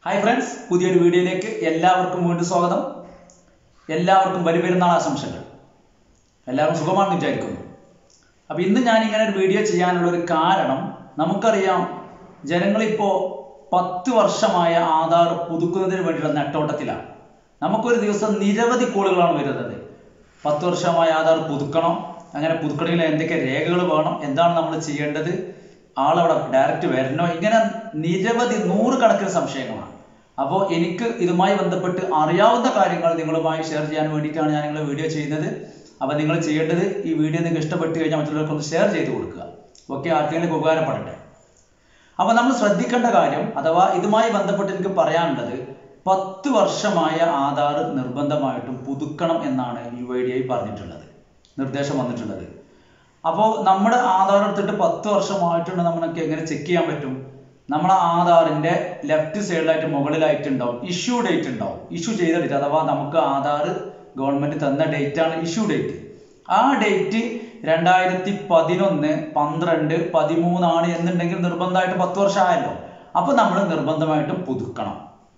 hi friends പുതിയൊരു വീഡിയോയിലേക്ക് എല്ലാവർക്കും വീണ്ടും സ്വാഗതം എല്ലാവർക്കും ബലി പെരുന്നാൾ ആശംസകൾ എല്ലാവരും സുഖമാണെന്ന് വിചാരിക്കുന്നു അപ്പോൾ ഇന്ന് ഞാൻ ഇങ്ങനെ ഒരു വീഡിയോ ചെയ്യാനുള്ള ഒരു കാരണം നമുക്കറിയാം ജനങ്ങളിപ്പോൾ പത്ത് വർഷമായ ആധാർ പുതുക്കുന്നതിന് വേണ്ടിയുള്ള നെട്ടോട്ടത്തിലാണ് നമുക്കൊരു ദിവസം നിരവധി കോളുകളാണ് വരുന്നത് പത്ത് വർഷമായ ആധാർ പുതുക്കണം അങ്ങനെ പുതുക്കണമെങ്കിൽ എന്തൊക്കെ രേഖകൾ വേണം എന്താണ് നമ്മൾ ചെയ്യേണ്ടത് ആളവിടെ ഡയറക്റ്റ് വരണോ ഇങ്ങനെ നിരവധി നൂറുകണക്കിന് സംശയങ്ങളാണ് അപ്പോൾ എനിക്ക് ഇതുമായി ബന്ധപ്പെട്ട് അറിയാവുന്ന കാര്യങ്ങൾ നിങ്ങളുമായി ഷെയർ ചെയ്യാൻ വേണ്ടിയിട്ടാണ് ഞാൻ നിങ്ങളെ വീഡിയോ ചെയ്യുന്നത് അപ്പോൾ നിങ്ങൾ ചെയ്യേണ്ടത് ഈ വീഡിയോ നിങ്ങൾക്ക് ഇഷ്ടപ്പെട്ട് കഴിഞ്ഞാൽ മറ്റുള്ളവർക്ക് ഒന്ന് ഷെയർ ചെയ്ത് കൊടുക്കുക ഓക്കെ ആർക്കെങ്കിലും ഉപകാരപ്പെടട്ടെ അപ്പോൾ നമ്മൾ ശ്രദ്ധിക്കേണ്ട കാര്യം അഥവാ ഇതുമായി ബന്ധപ്പെട്ട് എനിക്ക് പറയാനുള്ളത് പത്ത് വർഷമായ ആധാർ നിർബന്ധമായിട്ടും പുതുക്കണം എന്നാണ് യു ഐ ഡി ഐ പറഞ്ഞിട്ടുള്ളത് നിർദ്ദേശം വന്നിട്ടുള്ളത് അപ്പോൾ നമ്മുടെ ആധാർ എടുത്തിട്ട് പത്ത് വർഷമായിട്ടുണ്ട് നമുക്ക് എങ്ങനെ ചെക്ക് ചെയ്യാൻ പറ്റും നമ്മളെ ആധാറിന്റെ ലെഫ്റ്റ് സൈഡിലായിട്ട് മുകളിലായിട്ട് ഉണ്ടാവും ഇഷ്യൂ ഡേറ്റ് ഉണ്ടാവും ഇഷ്യൂ ചെയ്ത ഡേറ്റ് അഥവാ നമുക്ക് ആധാർ ഗവൺമെന്റ് തന്ന ഡേറ്റ് ആണ് ഇഷ്യൂ ഡേറ്റ് ആ ഡേറ്റ് രണ്ടായിരത്തി പതിനൊന്ന് പന്ത്രണ്ട് പതിമൂന്നാണ് എന്നുണ്ടെങ്കിൽ നിർബന്ധമായിട്ട് പത്ത് വർഷമായല്ലോ അപ്പൊ നമ്മൾ നിർബന്ധമായിട്ടും പുതുക്കണം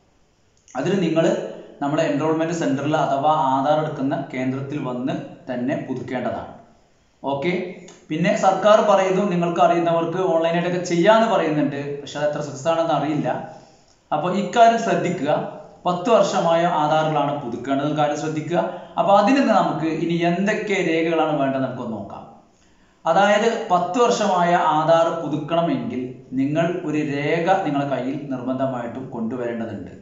അതിന് നിങ്ങൾ നമ്മുടെ എൻറോൾമെന്റ് സെന്ററിൽ അഥവാ ആധാർ എടുക്കുന്ന കേന്ദ്രത്തിൽ വന്ന് തന്നെ പുതുക്കേണ്ടതാണ് ഓക്കെ പിന്നെ സർക്കാർ പറയുന്നു നിങ്ങൾക്ക് അറിയുന്നവർക്ക് ഓൺലൈനായിട്ടൊക്കെ ചെയ്യാന്ന് പറയുന്നുണ്ട് പക്ഷെ അത് എത്ര സക്സസ് ആണെന്ന് അറിയില്ല അപ്പോൾ ഇക്കാര്യം ശ്രദ്ധിക്കുക പത്ത് വർഷമായ ആധാറുകളാണ് പുതുക്കേണ്ടത് കാര്യം ശ്രദ്ധിക്കുക അപ്പോൾ അതിന് നമുക്ക് ഇനി എന്തൊക്കെ രേഖകളാണ് വേണ്ടത് നമുക്കൊന്ന് നോക്കാം അതായത് പത്ത് വർഷമായ ആധാർ പുതുക്കണമെങ്കിൽ നിങ്ങൾ ഒരു രേഖ നിങ്ങളുടെ കയ്യിൽ നിർബന്ധമായിട്ടും കൊണ്ടുവരേണ്ടതുണ്ട്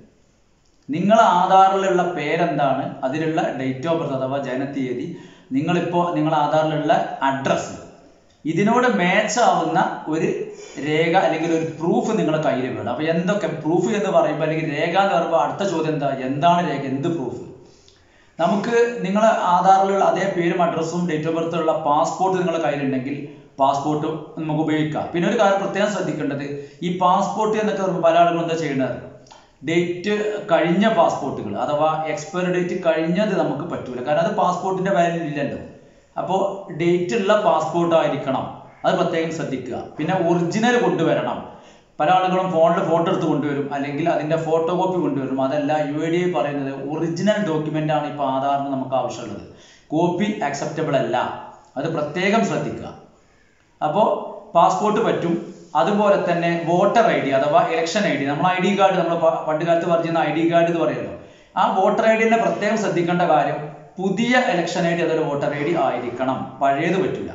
നിങ്ങൾ ആധാറിലുള്ള പേരെന്താണ് അതിലുള്ള ഡേറ്റ് ഓഫ് ബർത്ത് അഥവാ ജനതീയതി നിങ്ങളിപ്പോൾ നിങ്ങളുടെ ആധാറിലുള്ള അഡ്രസ്സ് ഇതിനോട് മാച്ച് ആവുന്ന ഒരു രേഖ അല്ലെങ്കിൽ ഒരു പ്രൂഫ് നിങ്ങളുടെ കയ്യിൽ വേണം അപ്പോൾ എന്തൊക്കെ പ്രൂഫ് എന്ന് പറയുമ്പോൾ അല്ലെങ്കിൽ രേഖ എന്ന് പറയുമ്പോൾ അടുത്ത ചോദ്യം എന്താ എന്താണ് രേഖ എന്ത് പ്രൂഫ് നമുക്ക് നിങ്ങളെ ആധാറിലുള്ള അതേ പേരും അഡ്രസ്സും ഡേറ്റ് ഓഫ് ബർത്തും ഉള്ള പാസ്പോർട്ട് നിങ്ങളുടെ കയ്യിലുണ്ടെങ്കിൽ പാസ്പോർട്ട് നമുക്ക് ഉപയോഗിക്കാം പിന്നെ ഒരു കാര്യം പ്രത്യേകം ശ്രദ്ധിക്കേണ്ടത് ഈ പാസ്പോർട്ട് എന്നൊക്കെ പറയുമ്പോൾ പല ആളുകളും എന്താ ചെയ്യേണ്ടത് ഡേറ്റ് കഴിഞ്ഞ പാസ്പോർട്ടുകൾ അഥവാ എക്സ്പയറി ഡേറ്റ് കഴിഞ്ഞത് നമുക്ക് പറ്റൂല കാരണം അത് പാസ്പോർട്ടിന്റെ വാല്യൂ ഇല്ലല്ലോ അപ്പോൾ ഡേറ്റ് ഉള്ള പാസ്പോർട്ട് ആയിരിക്കണം അത് പ്രത്യേകം ശ്രദ്ധിക്കുക പിന്നെ ഒറിജിനൽ കൊണ്ടുവരണം പല ആളുകളും ഫോണിൽ ഫോട്ടോ എടുത്ത് കൊണ്ടുവരും അല്ലെങ്കിൽ അതിന്റെ ഫോട്ടോ കോപ്പി കൊണ്ടുവരും അതല്ല യു ഐ ഡി പറയുന്നത് ഒറിജിനൽ ഡോക്യുമെന്റ് ആണ് ഇപ്പോൾ ആധാറിന് നമുക്ക് ആവശ്യമുള്ളത് കോപ്പി അക്സെപ്റ്റബിൾ അല്ല അത് പ്രത്യേകം ശ്രദ്ധിക്കുക അപ്പോൾ പാസ്പോർട്ട് പറ്റും അതുപോലെ തന്നെ വോട്ടർ ഐ ഡി അഥവാ ഇലക്ഷൻ ഐ ഡി നമ്മൾ ഐ ഡി കാർഡ് നമ്മൾ പണ്ട് കാലത്ത് പറഞ്ഞിരുന്ന ഐ ഡി കാർഡ് എന്ന് പറയുമല്ലോ ആ വോട്ടർ ഐ ഡിനെ പ്രത്യേകം ശ്രദ്ധിക്കേണ്ട കാര്യം പുതിയ ഇലക്ഷൻ ഐ ഡി അതൊരു വോട്ടർ ഐ ഡി ആയിരിക്കണം പഴയത് പറ്റില്ല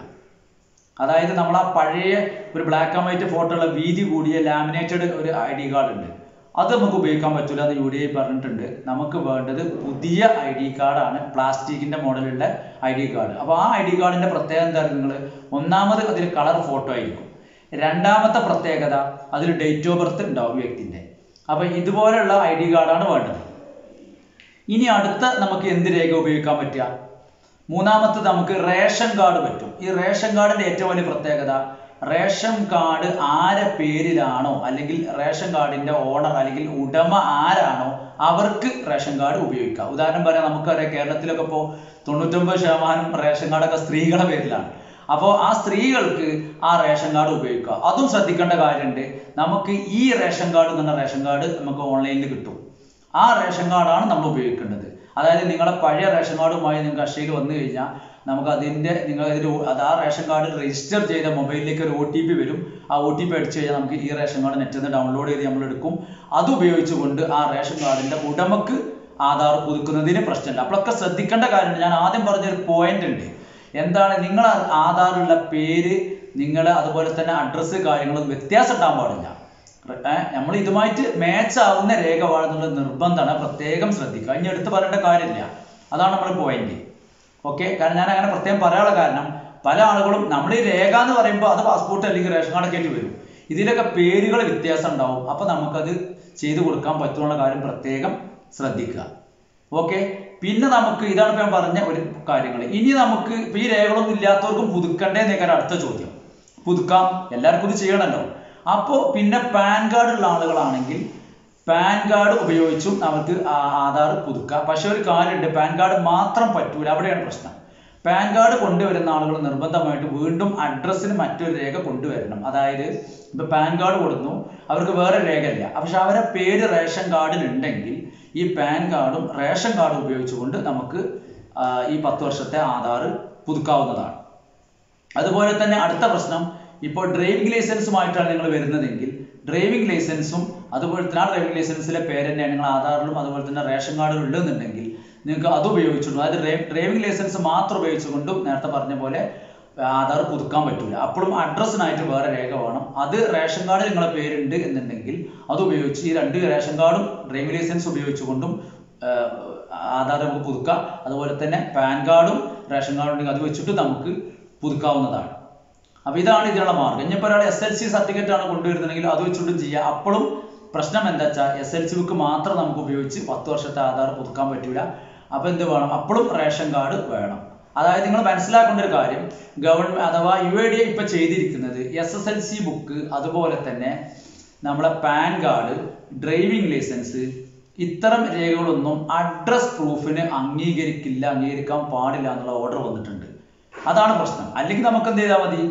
അതായത് നമ്മൾ ആ പഴയ ഒരു ബ്ലാക്ക് ആൻഡ് വൈറ്റ് ഫോട്ടോ ഉള്ള വീതി കൂടിയ ലാമിനേറ്റഡ് ഒരു ഐ ഡി കാർഡ് ഉണ്ട് അത് നമുക്ക് ഉപയോഗിക്കാൻ പറ്റില്ല എന്ന് യു ഡി ഐ പറഞ്ഞിട്ടുണ്ട് നമുക്ക് വേണ്ടത് പുതിയ ഐ ഡി കാർഡാണ് പ്ലാസ്റ്റിക്കിന്റെ മോഡലുള്ള ഐ ഡി കാർഡ് അപ്പോൾ ആ ഐ ഡി കാർഡിന്റെ പ്രത്യേകത എന്താ നിങ്ങൾ ഒന്നാമത് അതിൽ കളർ ഫോട്ടോ ആയിരിക്കും രണ്ടാമത്തെ പ്രത്യേകത അതിൽ ഡേറ്റ് ഓഫ് ബർത്ത് ഉണ്ടാവും വ്യക്തിന്റെ അപ്പൊ ഇതുപോലുള്ള ഐ ഡി കാർഡാണ് വേണ്ടത് ഇനി അടുത്ത നമുക്ക് എന്ത് രേഖ ഉപയോഗിക്കാൻ പറ്റുക മൂന്നാമത്തെ നമുക്ക് റേഷൻ കാർഡ് പറ്റും ഈ റേഷൻ കാർഡിന്റെ ഏറ്റവും വലിയ പ്രത്യേകത റേഷൻ കാർഡ് ആരെ പേരിലാണോ അല്ലെങ്കിൽ റേഷൻ കാർഡിന്റെ ഓണർ അല്ലെങ്കിൽ ഉടമ ആരാണോ അവർക്ക് റേഷൻ കാർഡ് ഉപയോഗിക്കാം ഉദാഹരണം പറയാം നമുക്കറിയാം കേരളത്തിലൊക്കെ ഇപ്പോൾ തൊണ്ണൂറ്റൊമ്പത് ശതമാനം റേഷൻ കാർഡൊക്കെ സ്ത്രീകളുടെ പേരിലാണ് അപ്പോൾ ആ സ്ത്രീകൾക്ക് ആ റേഷൻ കാർഡ് ഉപയോഗിക്കുക അതും ശ്രദ്ധിക്കേണ്ട കാര്യമുണ്ട് നമുക്ക് ഈ റേഷൻ കാർഡ് എന്ന് പറഞ്ഞ റേഷൻ കാർഡ് നമുക്ക് ഓൺലൈനിൽ കിട്ടും ആ റേഷൻ കാർഡാണ് നമ്മൾ ഉപയോഗിക്കേണ്ടത് അതായത് നിങ്ങളുടെ പഴയ റേഷൻ കാർഡുമായി നിങ്ങൾക്ക് അക്ഷയിൽ വന്നു കഴിഞ്ഞാൽ നമുക്ക് അതിൻ്റെ നിങ്ങൾ ഒരു അത് ആ റേഷൻ കാർഡ് രജിസ്റ്റർ ചെയ്ത മൊബൈലിലേക്ക് ഒരു ഒ ടി പി വരും ആ ഒ ടി പി അടിച്ചു കഴിഞ്ഞാൽ നമുക്ക് ഈ റേഷൻ കാർഡ് നെറ്റിൽ നിന്ന് ഡൗൺലോഡ് ചെയ്ത് നമ്മൾ എടുക്കും അത് ഉപയോഗിച്ചുകൊണ്ട് ആ റേഷൻ കാർഡിന്റെ ഉടമക്ക് ആധാർ പുതുക്കുന്നതിന് പ്രശ്നമില്ല അപ്പോഴൊക്കെ ശ്രദ്ധിക്കേണ്ട കാര്യമുണ്ട് ഞാൻ ആദ്യം പറഞ്ഞൊരു പോയിന്റ് ഉണ്ട് എന്താണ് നിങ്ങൾ ആധാറിലുള്ള പേര് നിങ്ങൾ അതുപോലെ തന്നെ അഡ്രസ്സ് കാര്യങ്ങളും വ്യത്യാസം ഉണ്ടാകാൻ പാടില്ല നമ്മൾ ഇതുമായിട്ട് മാച്ച് ആവുന്ന രേഖ വാഴുന്നുള്ള നിർബന്ധമാണ് പ്രത്യേകം ശ്രദ്ധിക്കുക ഇനി എടുത്ത് പറയേണ്ട കാര്യമില്ല അതാണ് നമ്മൾ പോയിന്റ് ഓക്കെ കാരണം ഞാൻ അങ്ങനെ പ്രത്യേകം പറയാനുള്ള കാരണം പല ആളുകളും നമ്മൾ ഈ രേഖ എന്ന് പറയുമ്പോൾ അത് പാസ്പോർട്ട് അല്ലെങ്കിൽ റേഷൻ കാർഡൊക്കെ ആയിട്ട് വരും ഇതിലൊക്കെ പേരുകൾ വ്യത്യാസം ഉണ്ടാവും അപ്പൊ നമുക്കത് ചെയ്തു കൊടുക്കാൻ പറ്റുള്ള കാര്യം പ്രത്യേകം ശ്രദ്ധിക്കുക ഓക്കെ പിന്നെ നമുക്ക് ഇതാണ് ഇപ്പൊ ഞാൻ പറഞ്ഞ ഒരു കാര്യങ്ങൾ ഇനി നമുക്ക് ഇപ്പൊ ഈ രേഖകളൊന്നും ഇല്ലാത്തവർക്കും പുതുക്കണ്ടേ എന്നേക്കാരം അടുത്ത ചോദ്യം പുതുക്കാം എല്ലാവർക്കും ഇത് ചെയ്യണമല്ലോ അപ്പോൾ പിന്നെ പാൻ കാർഡ് ഉള്ള ആളുകളാണെങ്കിൽ പാൻ കാർഡ് ഉപയോഗിച്ചും നമുക്ക് ആധാർ പുതുക്കാം പക്ഷെ ഒരു കാര്യമുണ്ട് പാൻ കാർഡ് മാത്രം പറ്റൂല അവിടെയാണ് പ്രശ്നം പാൻ കാർഡ് കൊണ്ടുവരുന്ന ആളുകൾ നിർബന്ധമായിട്ട് വീണ്ടും അഡ്രസ്സിന് മറ്റൊരു രേഖ കൊണ്ടുവരണം അതായത് ഇപ്പൊ പാൻ കാർഡ് കൊടുന്നു അവർക്ക് വേറെ രേഖയില്ല പക്ഷെ അവരെ പേര് റേഷൻ കാർഡിൽ ഉണ്ടെങ്കിൽ ഈ പാൻ കാർഡും റേഷൻ കാർഡും ഉപയോഗിച്ചുകൊണ്ട് നമുക്ക് ആ, ഈ പത്ത് വർഷത്തെ ആധാർ പുതുക്കാവുന്നതാണ് അതുപോലെ തന്നെ അടുത്ത പ്രശ്നം ഇപ്പോൾ ഡ്രൈവിംഗ് ലൈസൻസുമായിട്ടാണ് നിങ്ങൾ വരുന്നതെങ്കിൽ ഡ്രൈവിംഗ് ലൈസൻസും അതുപോലെ തന്നെ ആ ഡ്രൈവിംഗ് ലൈസൻസിലെ പേര് തന്നെയാണ് നിങ്ങൾ ആധാറിലും അതുപോലെ തന്നെ റേഷൻ കാർഡിലും ഉള്ളതെന്നുണ്ടെങ്കിൽ നിങ്ങൾക്ക് അത് ഉപയോഗിച്ചുകൊണ്ട് അതായത് ഡ്രൈവിംഗ് ലൈസൻസ് മാത്രം ഉപയോഗിച്ചുകൊണ്ടും നേരത്തെ പറഞ്ഞ പോലെ ആധാർ പുതുക്കാൻ പറ്റില്ല അപ്പോഴും അഡ്രസ്സിനായിട്ട് വേറെ രേഖ വേണം അത് റേഷൻ കാർഡിൽ നിങ്ങളെ പേരുണ്ട് എന്നുണ്ടെങ്കിൽ അത് ഉപയോഗിച്ച് ഈ രണ്ട് റേഷൻ കാർഡും ഡ്രൈവിംഗ് ലൈസൻസ് ഉപയോഗിച്ചുകൊണ്ടും ആഹ്, ആധാർ നമുക്ക് പുതുക്കാം അതുപോലെ തന്നെ പാൻ കാർഡും റേഷൻ കാർഡും ഉണ്ടെങ്കിൽ അത് വെച്ചിട്ട് നമുക്ക് പുതുക്കാവുന്നതാണ് അപ്പൊ ഇതാണ് ഇതിനുള്ള മാർഗം ഇനിയിപ്പോൾ ഒരാൾ എസ് എൽ സി സർട്ടിഫിക്കറ്റ് ആണ് കൊണ്ടുവരുന്നതെങ്കിൽ അത് വെച്ചുകൊണ്ടും ചെയ്യാം അപ്പോഴും പ്രശ്നം എന്താ വെച്ചാൽ എസ് എൽ സി ബുക്ക് മാത്രം നമുക്ക് ഉപയോഗിച്ച് പത്ത് വർഷത്തെ ആധാർ പുതുക്കാൻ പറ്റൂല അപ്പൊ എന്ത് വേണം അപ്പോഴും റേഷൻ കാർഡ് വേണം അതായത് നിങ്ങൾ മനസ്സിലാക്കേണ്ട ഒരു കാര്യം ഗവൺമെന്റ് അഥവാ യു ഐ ഡി ഇപ്പൊ ചെയ്തിരിക്കുന്നത് S S L C book അതുപോലെ തന്നെ നമ്മളെ പാൻ കാർഡ് ഡ്രൈവിംഗ് ലൈസൻസ് ഇത്തരം രേഖകളൊന്നും അഡ്രസ് പ്രൂഫിന് അംഗീകരിക്കില്ല അംഗീകരിക്കാൻ പാടില്ല എന്നുള്ള ഓർഡർ വന്നിട്ടുണ്ട് അതാണ് പ്രശ്നം അല്ലെങ്കിൽ നമുക്ക് എന്ത് ചെയ്താൽ മതി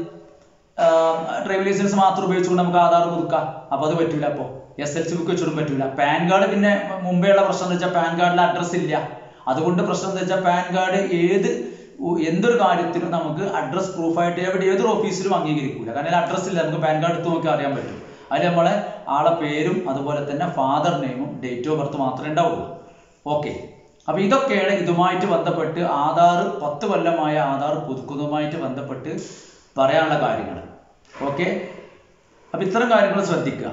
ഡ്രൈവിംഗ് ലൈസൻസ് മാത്രം ഉപയോഗിച്ചുകൊണ്ട് നമുക്ക് ആധാർ പുതുക്കാം അപ്പൊ അത് പറ്റൂല അപ്പോ എസ് എൽ സി ബുക്ക് വെച്ചിട്ടും പറ്റൂല പാൻ കാർഡ് പിന്നെ മുമ്പേ ഉള്ള പ്രശ്നം എന്ന് വെച്ചാൽ പാൻ കാർഡിൽ അഡ്രസ് ഇല്ല അതുകൊണ്ട് പ്രശ്നം എന്താ വെച്ചാൽ പാൻ കാർഡ് ഏത് ഉ- എന്തൊരു കാര്യത്തിനും നമുക്ക് അഡ്രസ് പ്രൂഫായിട്ട് എവിടെ ഏതൊരു ഓഫീസിലും അംഗീകരിക്കൂല കാരണം അഡ്രസ് ഇല്ല നമുക്ക് പാൻ കാർഡ് എടുത്ത് നോക്കി അറിയാൻ പറ്റും അതിൽ നമ്മളെ ആളെ പേരും അതുപോലെ തന്നെ ഫാദർ നെയിമും ഡേറ്റ് ഓഫ് ബർത്ത് മാത്രമേ ഉണ്ടാവുള്ളൂ ഓക്കെ അപ്പൊ ഇതൊക്കെയാണ് ഇതുമായിട്ട് ബന്ധപ്പെട്ട് ആധാർ പത്ത് കൊല്ലമായ ആധാർ പുതുക്കുന്നതുമായിട്ട് ബന്ധപ്പെട്ട് പറയാനുള്ള കാര്യങ്ങൾ ഓക്കെ അപ്പൊ ഇത്തരം കാര്യങ്ങൾ ശ്രദ്ധിക്കുക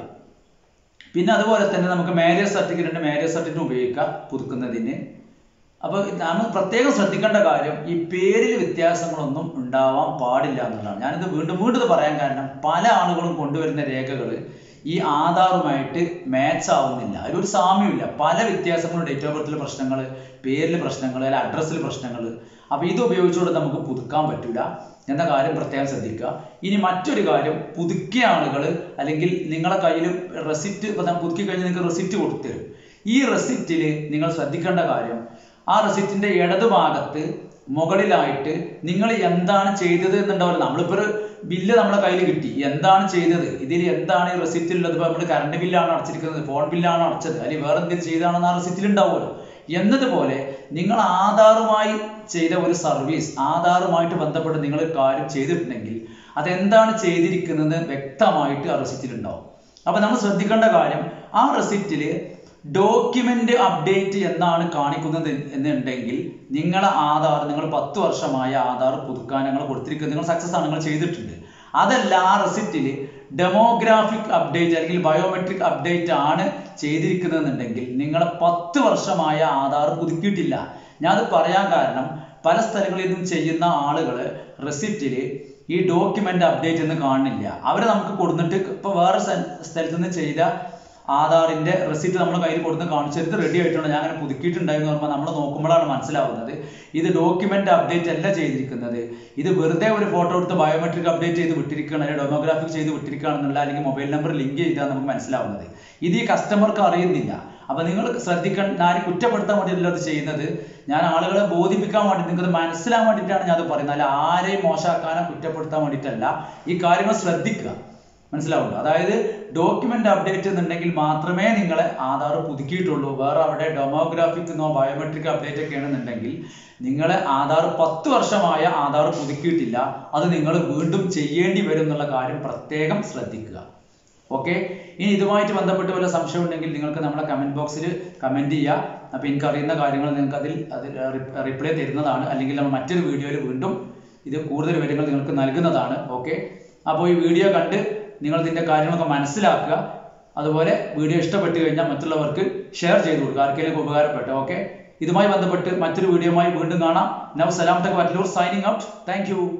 പിന്നെ അതുപോലെ തന്നെ നമുക്ക് മാരേജ് സർട്ടിഫിക്കറ്റ് ഉണ്ട് മാരേജ് സർട്ടിഫിക്കറ്റ് ഉപയോഗിക്കാം പുതുക്കുന്നതിന് അപ്പോൾ നമ്മൾ പ്രത്യേകം ശ്രദ്ധിക്കേണ്ട കാര്യം ഈ പേരിൽ വ്യത്യാസങ്ങളൊന്നും ഉണ്ടാവാൻ പാടില്ല എന്നുള്ളതാണ് ഞാനിത് വീണ്ടും വീണ്ടും ഇത് പറയാൻ കാരണം പല ആളുകളും കൊണ്ടുവരുന്ന രേഖകൾ ഈ ആധാറുമായിട്ട് മാച്ച് ആവുന്നില്ല അതിലൊരു സാമ്യമില്ല പല വ്യത്യാസങ്ങളും ഡേറ്റ് ഓഫ് ബർത്തിൽ പ്രശ്നങ്ങൾ പേരിൽ പ്രശ്നങ്ങൾ അല്ലെങ്കിൽ അഡ്രസ്സിൽ പ്രശ്നങ്ങൾ അപ്പോൾ ഇത് ഉപയോഗിച്ചുകൊണ്ട് നമുക്ക് പുതുക്കാൻ പറ്റില്ല എന്ന കാര്യം പ്രത്യേകം ശ്രദ്ധിക്കുക ഇനി മറ്റൊരു കാര്യം പുതുക്കിയ ആളുകൾ അല്ലെങ്കിൽ നിങ്ങളെ കയ്യിൽ റെസിപ്റ്റ് ഇപ്പം പുതുക്കി കഴിഞ്ഞ് നിങ്ങൾക്ക് റെസിപ്റ്റ് കൊടുത്തരും ഈ റെസിപ്റ്റിൽ നിങ്ങൾ ശ്രദ്ധിക്കേണ്ട കാര്യം ആ റെസിപ്റ്റിന്റെ ഇടത് ഭാഗത്ത് മുകളിലായിട്ട് നിങ്ങൾ എന്താണ് ചെയ്തത് എന്നുണ്ടാവില്ല നമ്മളിപ്പോ ഒരു ബില്ല് നമ്മളെ കയ്യിൽ കിട്ടി എന്താണ് ചെയ്തത് ഇതിൽ എന്താണ് ഈ റെസിപ്റ്റിൽ ഉള്ളത് ഇപ്പൊ നമ്മൾ കറണ്ട് ബില്ലാണ് അടച്ചിരിക്കുന്നത് ഫോൺ ബില്ലാണ് അടച്ചത് അല്ലെങ്കിൽ വേറെ എന്തെങ്കിലും ചെയ്താണെന്ന് ആ റെസിപ്റ്റിൽ ഉണ്ടാവുമല്ലോ എന്നതുപോലെ നിങ്ങൾ ആധാറുമായി ചെയ്ത ഒരു സർവീസ് ആധാറുമായിട്ട് ബന്ധപ്പെട്ട് നിങ്ങൾ ഒരു കാര്യം ചെയ്തിട്ടുണ്ടെങ്കിൽ അതെന്താണ് ചെയ്തിരിക്കുന്നത് വ്യക്തമായിട്ട് ആ റെസിപ്റ്റിൽ ഉണ്ടാവും അപ്പൊ നമ്മൾ ശ്രദ്ധിക്കേണ്ട കാര്യം ആ റെസിപ്റ്റില് ഡോക്യുമെന്റ് അപ്ഡേറ്റ് എന്നാണ് കാണിക്കുന്നത് എന്നുണ്ടെങ്കിൽ നിങ്ങളെ ആധാർ നിങ്ങൾ പത്ത് വർഷമായ ആധാർ പുതുക്കാൻ നിങ്ങൾ കൊടുത്തിരിക്കുന്നത് നിങ്ങൾ സക്സസ് ആണ് നിങ്ങൾ ചെയ്തിട്ടുണ്ട് അതല്ല ആ റെസിപ്റ്റിൽ ഡെമോഗ്രാഫിക് അപ്ഡേറ്റ് അല്ലെങ്കിൽ ബയോമെട്രിക് അപ്ഡേറ്റ് ആണ് ചെയ്തിരിക്കുന്നതെന്നുണ്ടെങ്കിൽ നിങ്ങളെ പത്ത് വർഷമായ ആധാർ പുതുക്കിയിട്ടില്ല ഞാൻ അത് പറയാൻ കാരണം പല സ്ഥലങ്ങളിൽ നിന്നും ചെയ്യുന്ന ആളുകൾ റെസിപ്റ്റിൽ ഈ ഡോക്യുമെന്റ് അപ്ഡേറ്റ് എന്ന് കാണുന്നില്ല അവർ നമുക്ക് കൊടുത്തിട്ട് ഇപ്പൊ വേറെ സ്ഥ- സ്ഥലത്ത് നിന്ന് ചെയ്ത ആധാറിന്റെ റെസിപ്റ്റ് നമ്മൾ കയ്യിൽ കൊടുത്ത് കാണിച്ചെടുത്ത് റെഡി ആയിട്ടുണ്ട് ഞാൻ അങ്ങനെ പുതുക്കിയിട്ടുണ്ടായിരുന്നു പറയുമ്പോൾ നമ്മൾ നോക്കുമ്പോഴാണ് മനസ്സിലാവുന്നത് ഇത് ഡോക്യുമെന്റ് അപ്ഡേറ്റ് അല്ല ചെയ്തിരിക്കുന്നത് ഇത് വെറുതെ ഒരു ഫോട്ടോ എടുത്ത് ബയോമെട്രിക് അപ്ഡേറ്റ് ചെയ്ത് വിട്ടിരിക്കുകയാണ് അല്ലെങ്കിൽ ഡെമോഗ്രാഫിക് ചെയ്ത് വിട്ടിരിക്കുകയാണെന്നുള്ള അല്ലെങ്കിൽ മൊബൈൽ നമ്പർ ലിങ്ക് ചെയ്താൽ നമുക്ക് മനസ്സിലാവുന്നത് ഇത് ഈ കസ്റ്റമർക്ക് അറിയുന്നില്ല അപ്പൊ നിങ്ങൾ ശ്രദ്ധിക്കണം ഞാൻ കുറ്റപ്പെടുത്താൻ വേണ്ടിയിട്ടല്ല അത് ചെയ്യുന്നത് ഞാൻ ആളുകളെ ബോധിപ്പിക്കാൻ വേണ്ടി നിങ്ങൾക്ക് മനസ്സിലാൻ വേണ്ടിയിട്ടാണ് ഞാൻ അത് പറയുന്നത് അല്ല ആരെയും മോശമാക്കാനോ കുറ്റപ്പെടുത്താൻ വേണ്ടിയിട്ടല്ല ഈ കാര്യങ്ങൾ ശ്രദ്ധിക്കുക മനസ്സിലാവുള്ളൂ അതായത് ഡോക്യുമെന്റ് അപ്ഡേറ്റ് എന്നുണ്ടെങ്കിൽ മാത്രമേ നിങ്ങളെ ആധാർ പുതുക്കിയിട്ടുള്ളൂ വേറെ അവിടെ ഡെമോഗ്രാഫിക് എന്നോ ബയോമെട്രിക് അപ്ഡേറ്റ് ഒക്കെ ആണെന്നുണ്ടെങ്കിൽ നിങ്ങളെ ആധാർ പത്ത് വർഷമായ ആധാർ പുതുക്കിയിട്ടില്ല അത് നിങ്ങൾ വീണ്ടും ചെയ്യേണ്ടി വരും എന്നുള്ള കാര്യം പ്രത്യേകം ശ്രദ്ധിക്കുക ഓക്കെ ഇനി ഇതുമായിട്ട് ബന്ധപ്പെട്ട് വല്ല സംശയം ഉണ്ടെങ്കിൽ നിങ്ങൾക്ക് നമ്മളെ കമന്റ് ബോക്സിൽ കമന്റ് ചെയ്യുക അപ്പൊ എനിക്ക് അറിയുന്ന കാര്യങ്ങൾ നിങ്ങൾക്ക് അതിൽ അതിൽ റിപ്ലൈ തരുന്നതാണ് അല്ലെങ്കിൽ നമ്മൾ മറ്റൊരു വീഡിയോയിൽ വീണ്ടും ഇത് കൂടുതൽ വിവരങ്ങൾ നിങ്ങൾക്ക് നൽകുന്നതാണ് ഓക്കെ അപ്പോൾ ഈ വീഡിയോ കണ്ട് നിങ്ങൾ ഇതിന്റെ കാര്യങ്ങളൊക്കെ മനസ്സിലാക്കുക അതുപോലെ വീഡിയോ ഇഷ്ടപ്പെട്ടു കഴിഞ്ഞാൽ മറ്റുള്ളവർക്ക് ഷെയർ ചെയ്ത് കൊടുക്കുക ആർക്കെങ്കിലും ഉപകാരപ്പെട്ടു ഓക്കെ ഇതുമായി ബന്ധപ്പെട്ട് മറ്റൊരു വീഡിയോയുമായി വീണ്ടും കാണാം now Salam tech Vattalur signing out thank U